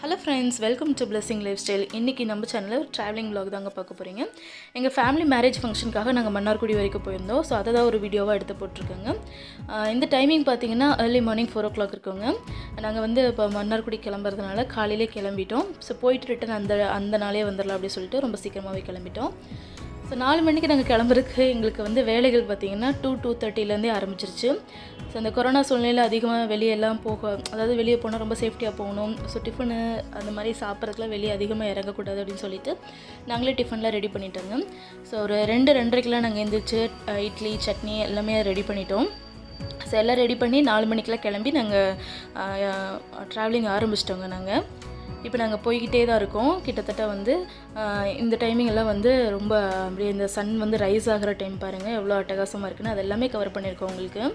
hello friends welcome to blessing lifestyle இன்றைக்கி நம்ம சேனலில் ஒரு ட்ராவலிங் vlog தாங்க பார்க்க போகிறீங்க எங்கள் ஃபேமிலி மேரேஜ் ஃபங்க்ஷனுக்காக நாங்கள் மன்னார்குடி வரைக்கும் போயிருந்தோம் ஸோ அதை தான் ஒரு வீடியோவாக எடுத்து போட்டிருக்கோங்க ஆஹ் இந்த டைமிங் பார்த்தீங்கன்னா early morning four o'clock இருக்குங்க நாங்கள் வந்து இப்போ மன்னார்குடி கிளம்புறதுனால காலையிலே கிளம்பிட்டோம் ஸோ போயிட்டு ரிட்டன் அந்த அந்த நாளே வந்துடலாம் அப்படின்னு சொல்லிட்டு ரொம்ப சீக்கிரமாகவே கிளம்பிட்டோம் ஸோ நாலு மணிக்கு நாங்கள் கிளம்புறதுக்கு எங்களுக்கு வந்து வேலைகள் பார்த்திங்கன்னா டூ டூ தேர்ட்டிலேருந்தே ஆரம்பிச்சிருச்சு ஸோ அந்த கொரோனா சூழ்நிலையில் அதிகமாக வெளியெல்லாம் போக அதாவது வெளியே போனால் ரொம்ப சேஃப்டியாக போகணும் ஸோ டிஃபனு அந்த மாதிரி சாப்பிட்றதுக்குலாம் வெளியே அதிகமாக இறங்கக்கூடாது அப்படின்னு சொல்லிட்டு நாங்களே டிஃபன்லாம் ரெடி பண்ணிட்டோங்க ஸோ ஒரு ரெண்டு ரெண்டரைக்கெலாம் நாங்கள் எழுந்திரிச்சு அஹ், இட்லி சட்னி எல்லாமே ரெடி பண்ணிட்டோம் ஸோ எல்லாம் ரெடி பண்ணி நாலு மணிக்கெலாம் கிளம்பி நாங்கள் ட்ராவலிங் ஆரம்பிச்சிட்டோங்க நாங்கள் இப்போ நாங்கள் போய்கிட்டே தான் இருக்கோம் கிட்டத்தட்ட வந்து ஆஹ், இந்த டைமிங் எல்லாம் வந்து ரொம்ப அப்படியே இந்த சன் வந்து ரைஸ் ஆகிற டைம் பாருங்கள் எவ்வளோ அட்டகாசமாக இருக்குன்னு அது எல்லாமே கவர் பண்ணியிருக்கோம் உங்களுக்கு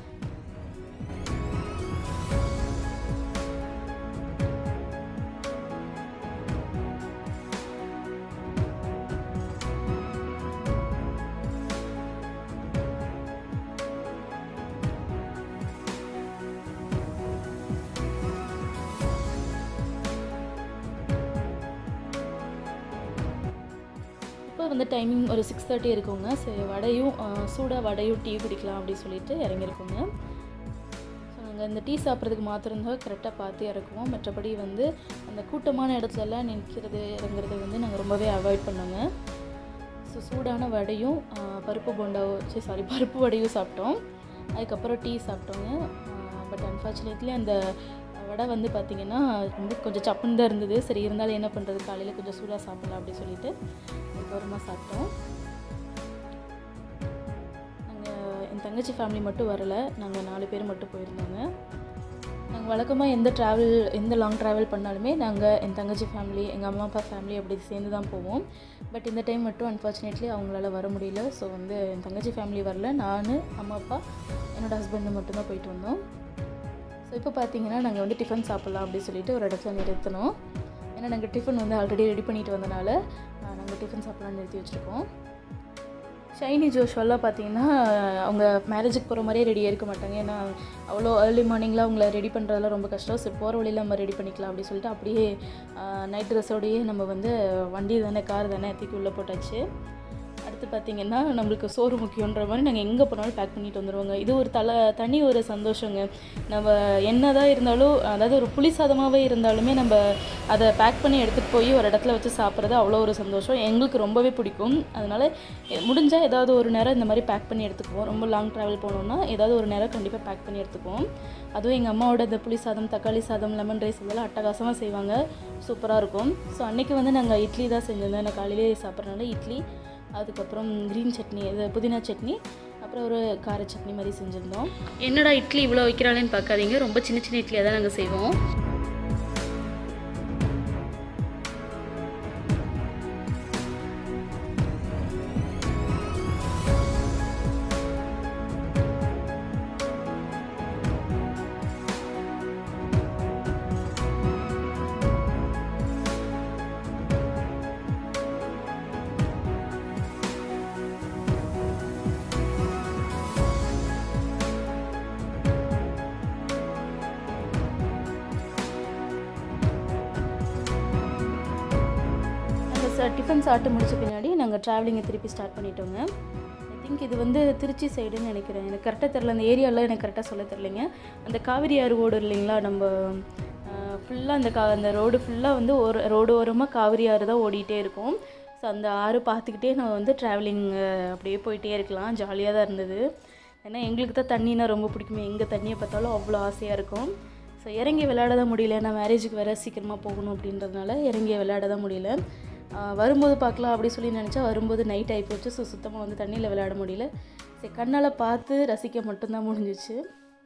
இப்போ வந்து டைமிங் ஒரு சிக்ஸ் தேர்ட்டி இருக்குங்க சரி வடையும் ஆஹ், சூடாக வடையும் டீ குடிக்கலாம் அப்படின்னு சொல்லிட்டு இறங்கியிருக்கோங்க ஸோ நாங்கள் இந்த டீ சாப்பிட்றதுக்கு மாத்திரம்தான் கரெக்டாக பார்த்து இறக்குவோம் மற்றபடி வந்து அந்த கூட்டமான இடத்துலலாம் நிற்கிறது இறங்குறது வந்து நாங்கள் ரொம்பவே அவாய்ட் பண்ணோங்க ஸோ சூடான வடையும் ஆஹ், பருப்பு போண்டாவோ சரி சாரி பருப்பு வடையும் சாப்பிட்டோம் அதுக்கப்புறம் டீ சாப்பிட்டோங்க பட் அன்ஃபார்ச்சுனேட்லி அந்த வடை வந்து பார்த்திங்கன்னா ரொம்ப கொஞ்சம் சப்புன்னு தான் இருந்தது சரி இருந்தாலும் என்ன பண்ணுறது காலையில் கொஞ்சம் சூடாக சாப்பிடலாம் அப்படின்னு சொல்லிட்டு அதுக்கப்புறமா சாப்பிட்டோம் நாங்கள் என் தங்கச்சி ஃபேமிலி மட்டும் வரலை நாங்கள் நாலு பேர் மட்டும் போயிருந்தோங்க நாங்கள் வழக்கமாக எந்த ட்ராவல் எந்த லாங் ட்ராவல் பண்ணாலுமே நாங்கள் என் தங்கச்சி ஃபேமிலி எங்கள் அம்மா அப்பா ஃபேமிலி அப்படி சேர்ந்து தான் போவோம் பட் இந்த டைம் மட்டும் அன்ஃபார்ச்சுனேட்லி அவங்களால வர முடியல ஸோ வந்து என் தங்கச்சி ஃபேமிலி வரல நான் அம்மா அப்பா என்னோடய ஹஸ்பண்டு மட்டும்தான் போயிட்டு வந்தோம் ஸோ இப்போ பார்த்தீங்கன்னா நாங்கள் வந்து டிஃபன் சாப்பிட்லாம் அப்படின்னு சொல்லிட்டு ஒரு இடத்துல நிறுத்தினோம் ஏன்னா நாங்கள் டிஃபன் வந்து ஆல்ரெடி ரெடி பண்ணிட்டு வந்தனால நாங்கள் டிஃபன் சாப்பிட்லாம்னு நிறுத்தி வச்சுருக்கோம் ஷைனி ஜோஷ்வெல்லாம் பார்த்தீங்கன்னா அவங்க மேரேஜுக்கு போகிற மாதிரியே ரெடியாக இருக்க மாட்டாங்க ஏன்னா அவ்வளோ ஏர்லி மார்னிங்கில் அவங்கள ரெடி பண்ணுறதெல்லாம் ரொம்ப கஷ்டம் ஸோ போகிற வழியில் நம்ம ரெடி பண்ணிக்கலாம் அப்படின்னு சொல்லிட்டு அப்படியே நைட் ட்ரெஸ்ஸோடையே நம்ம வந்து வண்டி தானே கார் தானே தூக்கி உள்ளே போட்டாச்சு அடுத்து பார்த்தீங்கன்னா நம்மளுக்கு சோறு முக்கியன்ற மாதிரி நாங்கள் எங்கே போனாலும் பேக் பண்ணிட்டு வந்துடுவோங்க இது ஒரு தலை தனி ஒரு சந்தோஷங்க நம்ம என்னதான் இருந்தாலும் அதாவது ஒரு புளி சாதமாகவே இருந்தாலுமே நம்ம அதை பேக் பண்ணி எடுத்துகிட்டு போய் ஒரு இடத்துல வச்சு சாப்பிட்றது அவ்வளோ ஒரு சந்தோஷம் எங்களுக்கு ரொம்பவே பிடிக்கும் அதனால் முடிஞ்சால் ஏதாவது ஒரு நேரம் இந்த மாதிரி பேக் பண்ணி எடுத்துக்குவோம் ரொம்ப லாங் ட்ராவல் போனோம்னா ஏதாவது ஒரு நேரம் கண்டிப்பாக பேக் பண்ணி எடுத்துக்குவோம் அதுவும் எங்கள் அம்மாவோட இந்த புளி சாதம் தக்காளி சாதம் லெமன் ரைஸ் இதெல்லாம் அட்டகாசமாக செய்வாங்க சூப்பராக இருக்கும் ஸோ அன்றைக்கி வந்து நாங்கள் இட்லி தான் செஞ்சிருந்தோம் நான் காலையிலே சாப்பிட்றதுனால இட்லி அதுக்கப்புறம் க்ரீன் சட்னி இது புதினா சட்னி அப்புறம் ஒரு கார சட்னி மாதிரி செஞ்சுருந்தோம் என்னடா இட்லி இவ்வளோ வைக்கிறாளேன்னு பார்க்காதீங்க ரொம்ப சின்ன சின்ன இட்லியாக தான் நாங்கள் செய்வோம் நாங்கள் ச டிஃபன் சாப்பிட்டு முடிச்ச பின்னாடி நாங்கள் ட்ராவலிங்கை திருப்பி ஸ்டார்ட் பண்ணிட்டோங்க ஐ திங்க் இது வந்து திருச்சி சைடுன்னு நினைக்கிறேன் எனக்கு கரெக்டாக தெரில அந்த ஏரியாவில் எனக்கு கரெக்டாக சொல்ல தெரிலைங்க அந்த காவிரி ஆறு ஓடு இல்லைங்களா நம்ம ஃபுல்லாக அந்த கா அந்த ரோடு ஃபுல்லாக வந்து ஒரு ரோடு ஓரமாக காவிரி ஆறு தான் ஓடிட்டே இருக்கும் ஸோ அந்த ஆறு பார்த்துக்கிட்டே நம்ம வந்து ட்ராவலிங் அப்படியே போயிட்டே இருக்கலாம் ஜாலியாக தான் இருந்தது ஏன்னா எங்களுக்கு தான் தண்ணினா ரொம்ப பிடிக்குமே எங்கே தண்ணியை பார்த்தாலும் அவ்வளோ ஆசையாக இருக்கும் ஸோ இறங்கி விளையாட தான் முடியல ஏன்னா மேரேஜுக்கு வேறு சீக்கிரமாக போகணும் அப்படின்றதுனால இறங்கி விளையாட தான் முடியல ஆஹ் வரும்போது பார்க்கலாம் அப்படி சொல்லி நினச்சா வரும்போது நைட் ஆகி போச்சு ஸோ சுத்தமாக வந்து தண்ணியில் விளையாட முடியல சரி கண்ணால் பார்த்து ரசிக்க மட்டும்தான் முடிஞ்சிச்சு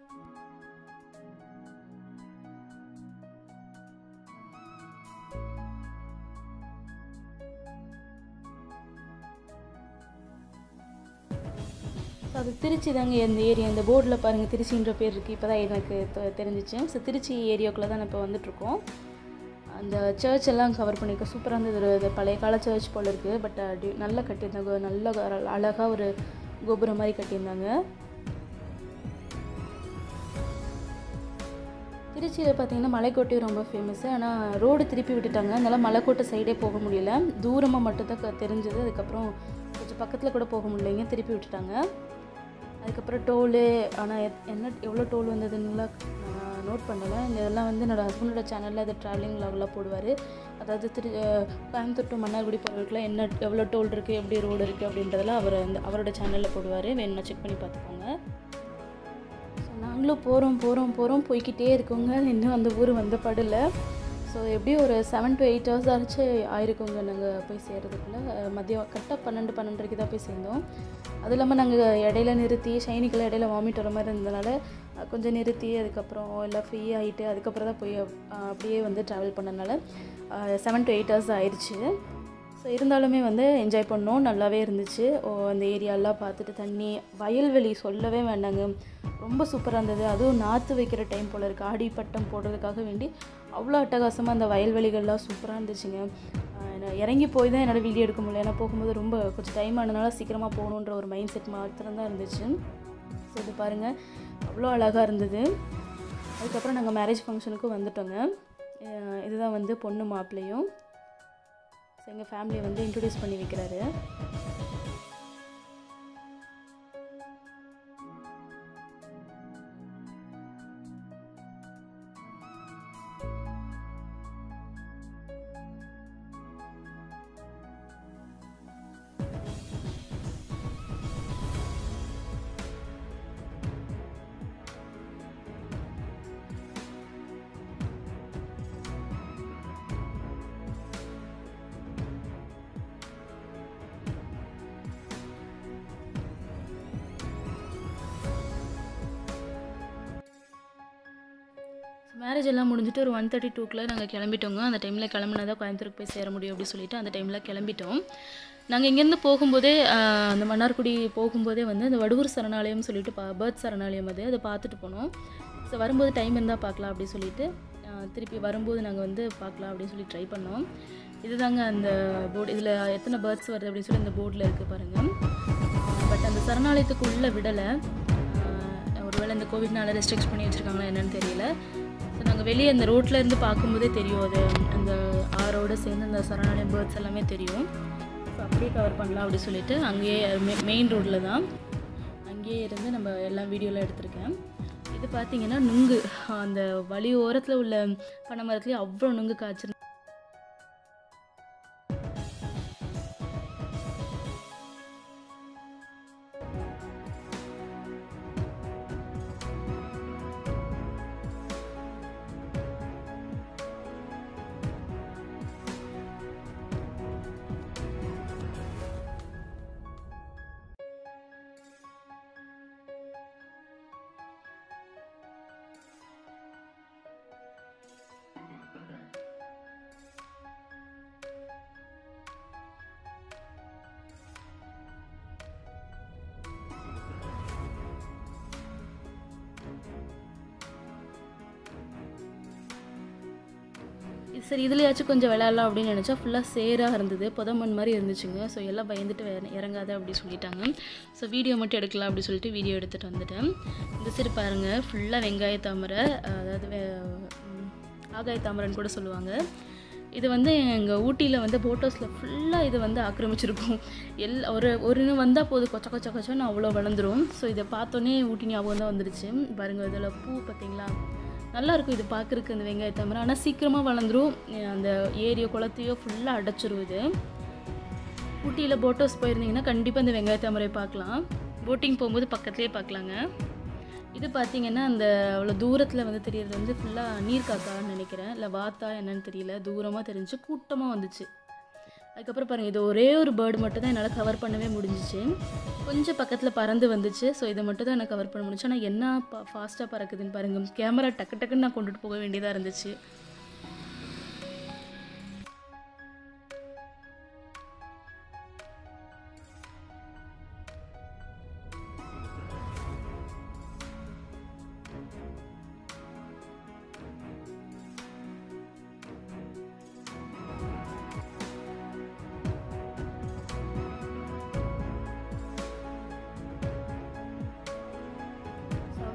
ஸோ அது திருச்சி தாங்க இந்த ஏரியா இந்த போர்டில் பாருங்கள் திருச்சின்ற பேர் இருக்குது இப்போ தான் எனக்கு தெ- தெரிஞ்சிச்சு ஸோ திருச்சி ஏரியாக்குள்ளே தான் இப்போ வந்துட்ருக்கோம் அந்த சர்ச் எல்லாம் கவர் பண்ணியிருக்கோம் சூப்பராக இருந்தது ஒரு இது பழைய கால சர்ச் போல் இருக்குது பட் நல்லா கட்டியிருந்தாங்க நல்ல அழகாக ஒரு கோபுரம் மாதிரி கட்டியிருந்தாங்க திருச்சியில் பார்த்தீங்கன்னா மலைக்கோட்டை ரொம்ப ஃபேமஸ்ஸு ஆனால் ரோடு திருப்பி விட்டுட்டாங்க அதனால் மலைக்கோட்டை சைடே போக முடியல தூரமாக மட்டும்தான் க- தெரிஞ்சது அதுக்கப்புறம் கொஞ்சம் பக்கத்தில் கூட போக முடியலைங்க திருப்பி விட்டுட்டாங்க அதுக்கப்புறம் டோலு ஆனால் என்ன எவ்வளோ டோல் வந்ததுன்னுலாம் நான் நோட் பண்ணலை இதெல்லாம் வந்து என்னோடய ஹஸ்பண்டோட சேனலில் அது ட்ராவலிங் லாகெலாம் போடுவார் அதாவது திரு அஹ் கோயம்புத்தூர் டு மன்னார்குடி போகிறதுக்குலாம் என்ன எவ்வளோ டோல் இருக்குது எப்படி ரோடு இருக்குது அப்படின்றதெல்லாம் அவர் அந்த அவரோட சேனலில் போடுவார் வேணும்னா செக் பண்ணி பார்த்துக்கோங்க ஸோ நாங்களும் போகிறோம் போகிறோம் போகிறோம் போய்க்கிட்டே இருக்கோங்க இன்னும் அந்த ஊர் வந்த படல ஸோ எப்படியும் ஒரு செவன் டு எயிட் ஹவர்ஸ் ஆச்சு ஆயிருக்குங்க நாங்கள் போய் சேர்றதுக்குள்ள அஹ் மதியம் கரெக்டாக பன்னெண்டு பன்னெண்டரைக்கு தான் போய் சேர்ந்தோம் அது இல்லாமல் நாங்கள் இடையில நிறுத்தி ஷைனிக்கெல்லாம் இடையில வாமிட் வர மாதிரி இருந்ததுனால அஹ் கொஞ்சம் நிறுத்தி அதுக்கப்புறம் எல்லாம் ஃப்ரீ ஆகிட்டு அதுக்கப்புறம் தான் போய் அஹ் அப்படியே வந்து ட்ராவல் பண்ணனால செவன் டு எயிட் ஹவர்ஸ் ஆயிடுச்சு ஸோ இருந்தாலுமே வந்து என்ஜாய் பண்ணோம் நல்லாவே இருந்துச்சு ஓ அந்த ஏரியாலாம் பார்த்துட்டு தண்ணி வயல்வெளி சொல்லவே வேண்டாங்க ரொம்ப சூப்பராக இருந்தது அதுவும் நாற்று வைக்கிற டைம் போல் இருக்குது ஆடி பட்டம் போடுறதுக்காக வேண்டி அவ்வளோ அட்டகாசமாக அந்த வயல்வெளிகள்லாம் சூப்பராக இருந்துச்சுங்க ஆஹ் நான் இறங்கி போய் தான் என்னால் வீடியோ எடுக்க முடியல ஏன்னா போகும்போது ரொம்ப கொஞ்சம் டைம் ஆனதுனால சீக்கிரமாக போகணுன்ற ஒரு மைண்ட் செட் மாத்திரம் தான் இருந்துச்சு ஸோ இது பாருங்கள் அவ்வளோ அழகாக இருந்தது அதுக்கப்புறம் நாங்கள் மேரேஜ் ஃபங்க்ஷனுக்கும் வந்துட்டோங்க ஆஹ் இதுதான் வந்து பொண்ணு மாப்பிள்ளையும் ஸோ எங்கள் ஃபேமிலியை வந்து இன்ட்ரடியூஸ் பண்ணி வைக்கிறாரு மேரேஜ் எல்லாம் முடிஞ்சுட்டு ஒரு ஒன் தேர்ட்டி டூக்குள்ளே நாங்கள் கிளம்பிட்டோங்க அந்த டைமில் கிளம்புனா தான் கோயம்புத்தூருக்கு போய் சேர முடியும் அப்படின்னு சொல்லிட்டு அந்த டைமில் கிளம்பிட்டோம் நாங்கள் இங்கேருந்து போகும்போதே ஆஹ், அந்த மன்னார்குடி போகும்போதே வந்து அந்த வடுவூர் சரணாலயம் சொல்லிட்டு பா பேர்ட் சரணாலயம் அது அதை பார்த்துட்டு போனோம் ஸோ வரும்போது டைம் இருந்தால் பார்க்கலாம் அப்படின்னு சொல்லிட்டு ஆஹ், திருப்பி வரும்போது நாங்கள் வந்து பார்க்கலாம் அப்படின்னு சொல்லி ட்ரை பண்ணோம் இதுதாங்க அந்த போர்டு இதில் எத்தனை பேர்ட்ஸ் வருது அப்படின்னு சொல்லி இந்த போர்டில் இருக்குது பாருங்கள் பட் அந்த சரணாலயத்துக்குள்ளே விடலை ஒருவேளை இந்த கோவிட்னால ரெஸ்ட்ரிக்ட் பண்ணி வச்சுருக்காங்களா என்னன்னு தெரியல ஸோ நாங்கள் வெளியே அந்த ரோட்ல இருந்து பார்க்கும்போதே தெரியும் அது அந்த ஆரோட சேர்ந்து அந்த சரணாலயம் பேர்ட்ஸ் எல்லாமே தெரியும் ஸோ அப்படியே கவர் பண்ணலாம் அப்படி சொல்லிட்டு அங்கேயே மெயின் ரோட்டில் தான் அங்கேயே இருந்து நம்ம எல்லாம் வீடியோலாம் எடுத்திருக்கேன் இது பார்த்தீங்கன்னா நுங்கு அந்த வழி ஓரத்தில் உள்ள பனை மரத்துலேயே அவ்வளோ நுங்கு காய்ச்சிருந்து இது சரி இதுலையாச்சும் கொஞ்சம் விளையாடலாம் அப்படின்னு நினச்சா ஃபுல்லாக சேராக இருந்தது புதமண் மாதிரி இருந்துச்சுங்க ஸோ எல்லாம் பயந்துட்டு வேற- இறங்காத அப்படி சொல்லிட்டாங்க ஸோ வீடியோ மட்டும் எடுக்கலாம் அப்படி சொல்லிட்டு வீடியோ எடுத்துகிட்டு வந்துட்டேன் இந்த சரி பாருங்கள் ஃபுல்லாக வெங்காய தாமரை அதாவது வே- ம், ஆகாய தாமரைன்னு கூட சொல்லுவாங்க இது வந்து எங்கள் ஊட்டியில் வந்து போட்டோஸில் ஃபுல்லாக இது வந்து ஆக்கிரமிச்சிருக்கும் எல் ஒரு ஒரு இன்னும் வந்தால் போதும் கொச்ச கொச்ச கொச்சன்னு அவ்வளோ வளர்ந்துரும் ஸோ இதை பார்த்தோன்னே ஊட்டி ஞாபகம் தான் வந்துருச்சு பாருங்கள் இதில் பூ பார்த்தீங்களா நல்லா இருக்கும் இது பார்க்குறக்கு அந்த வெங்காய தாமரை ஆனால் சீக்கிரமாக வளர்ந்துரும் அஹ் அந்த ஏரியோ குளத்தையோ ஃபுல்லாக அடைச்சிரும் இது ஊட்டியில் போட்டோஸ் போயிருந்தீங்கன்னா கண்டிப்பாக இந்த வெங்காய தாமரை பார்க்கலாம் போட்டிங் போகும்போது பக்கத்துலேயே பார்க்கலாங்க இது பார்த்தீங்கன்னா அந்த அவ்வளோ தூரத்தில் வந்து தெரியறது வந்து ஃபுல்லாக நீர் காக்கான்னு நினைக்கிறேன் இல்லை வாத்தா என்னன்னு தெரியல தூரமாக தெரிஞ்சு கூட்டமாக வந்துச்சு அதுக்கப்புறம் பாருங்கள் இது ஒரே ஒரு பேர்டு மட்டும் தான் என்னால் கவர் பண்ணவே முடிஞ்சிச்சு கொஞ்சம் பக்கத்தில் பறந்து வந்துச்சு ஸோ இதை மட்டும் தான் எனக்கு கவர் பண்ண முடிஞ்சு ஆனால் என்ன ஃபாஸ்ட்டாக பறக்குதுன்னு பாருங்கள் கேமரா டக்கு டக்குன்னு நான் கொண்டுட்டு போக வேண்டியதாக இருந்துச்சு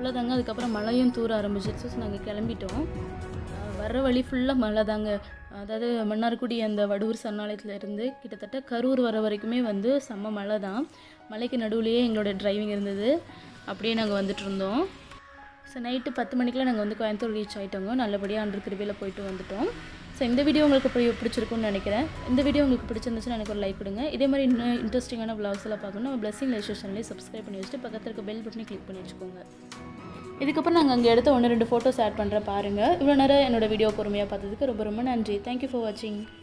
அவ்வளோதாங்க அதுக்கப்புறம் மழையும் தூர ஆரம்பிச்சிருச்சு ஸோ நாங்கள் கிளம்பிட்டோம் அஹ் வர்ற வழி ஃபுல்லாக மழை தாங்க அதாவது மன்னார்குடி அந்த வடூர் சரணாலயத்துல இருந்து கிட்டத்தட்ட கரூர் வர வரைக்குமே வந்து செம்ம மழை தான் மலைக்கு நடுவுலையே எங்களோட டிரைவிங் இருந்தது அப்படியே நாங்கள் வந்துட்டு இருந்தோம் ஸோ நைட்டு பத்து மணிக்கெலாம் நாங்கள் வந்து கோயம்புத்தூர் ரீச் ஆகிட்டோங்க நல்லபடியாக அன்று திருவியில் போயிட்டு வந்துட்டோம் ஸோ இந்த வீடியோ உங்களுக்கு பிடி- பிடிச்சிருக்கும்னு நினைக்கிறேன் இந்த வீடியோ உங்களுக்கு பிடிச்சிருந்துச்சுன்னா எனக்கு ஒரு லைக் கொடுங்க இதே மாதிரி இன்னும் இன்ட்ரெஸ்டிங்கான vlogs எல்லாம் பார்க்கணும் நம்ம பிளஸிங் லைஃப் சேனலே சப்ஸ்கிரைப் பண்ணி வச்சுட்டு பக்கத்தில் இருக்க பெல் பட்டனை கிளிக் பண்ணி வச்சுக்கோங்க இதுக்கப்புறம் நாங்கள் அங்கே எடுத்த ஒன்று ரெண்டு ஃபோட்டோஸ் ஆட் பண்ணுற பாருங்கள் இவ்வளோ நேரம் என்னோட வீடியோ பொறுமையாக பார்த்ததுக்கு ரொம்ப ரொம்ப நன்றி தேங்க்யூ ஃபார் வாட்சிங்